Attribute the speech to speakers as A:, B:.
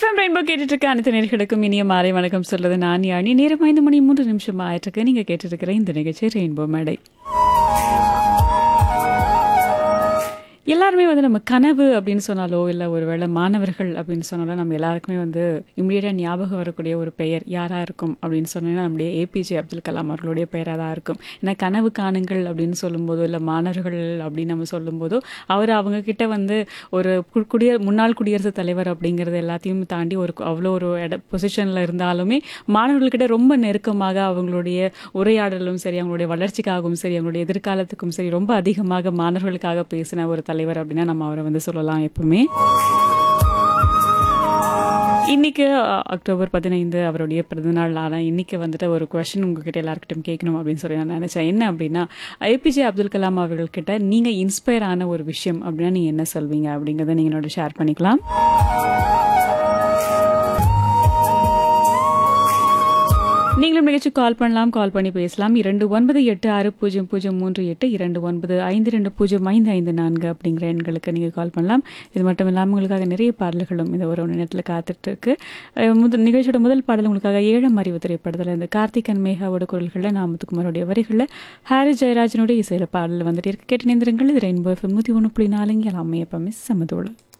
A: FM rainbow கேட்டுட்டு இருக்க அனைத்து நேர்களுக்கும் இனிய மாலை வணக்கம் சொல்றது நான் யானி நேரம் ஐந்து மணி மூன்று நிமிஷம் ஆயிட்டு இருக்கு நீங்க கேட்டுட்டு இருக்கிற இந்த நிகழ்ச்சி ரெயின்போ மேடை எல்லாருமே வந்து நம்ம கனவு அப்படின்னு சொன்னாலோ இல்லை ஒருவேளை மாணவர்கள் அப்படின்னு சொன்னாலோ நம்ம எல்லாருக்குமே வந்து இம்மிடியட்டாக ஞாபகம் வரக்கூடிய ஒரு பெயர் யாராக இருக்கும் அப்படின்னு சொன்னீங்கன்னா நம்முடைய ஏபிஜே அப்துல் கலாம் அவர்களுடைய பெயராக தான் இருக்கும் ஏன்னா கனவு காணுங்கள் அப்படின்னு சொல்லும்போதோ இல்லை மாணவர்கள் அப்படின்னு நம்ம சொல்லும்போதோ அவர் அவங்க கிட்ட வந்து ஒரு கு- குடிய முன்னாள் குடியரசுத் தலைவர் அப்படிங்கிறது எல்லாத்தையும் தாண்டி ஒரு அவ்வளோ ஒரு இட பொசிஷனில் இருந்தாலுமே மாணவர்கள்கிட்ட ரொம்ப நெருக்கமாக அவங்களுடைய உரையாடலும் சரி அவங்களுடைய வளர்ச்சிக்காகவும் சரி அவங்களுடைய எதிர்காலத்துக்கும் சரி ரொம்ப அதிகமாக மாணவர்களுக்காக பேசின ஒரு தலைவர் அப்படின்னா நம்ம அவரை வந்து சொல்லலாம் எப்பவுமே இன்னைக்கு அஹ், அக்டோபர் பதினைந்து அவருடைய பிறந்தநாள் ஆனால் இன்னைக்கு வந்துட்டு ஒரு கொஷின் உங்ககிட்ட எல்லாருக்கிட்டும் கேட்கணும் அப்படின்னு சொல்லி நான் நினைச்சேன் என்ன அப்படின்னா ஏபிஜே அப்துல் கலாம் அவர்கள்கிட்ட நீங்க இன்ஸ்பயர் ஆன ஒரு விஷயம் அப்படின்னா நீங்க என்ன சொல்வீங்க அப்படிங்கறத நீங்க என்னோட ஷேர் பண்ணிக்கலாம் நீங்களும் நிகழ்ச்சி கால் பண்ணலாம் கால் பண்ணி பேசலாம் இரண்டு ஒன்பது எட்டு ஆறு பூஜ்ஜியம் பூஜ்ஜியம் மூன்று எட்டு இரண்டு ஒன்பது ஐந்து ரெண்டு பூஜ்ஜியம் ஐந்து ஐந்து நான்கு அப்படிங்கிற எண்களுக்கு நீங்கள் கால் பண்ணலாம் இது மட்டும் இல்லாமல் உங்களுக்காக நிறைய பாடல்களும் இந்த ஒரு நேரத்தில் காத்துட்டு இருக்கு அஹ் முதல் நிகழ்ச்சியோட முதல் பாடல் உங்களுக்காக ஏழம் அறிவு திரைப்படத்தில் இந்த கார்த்திகன் மேகாவோட குரல்களில் நாமத்துக்குமாரோடைய வரிகளில் ஹாரி ஜெயராஜனுடைய இசையில பாடல் வந்துட்டு இருக்கு கேட்டு நேந்திரங்கள் இது ரெயின்போ எஃப்எம் நூற்றி ஒன்று புள்ளி நாலுங்க எல்லாமே எப்பவுமே சமதோடு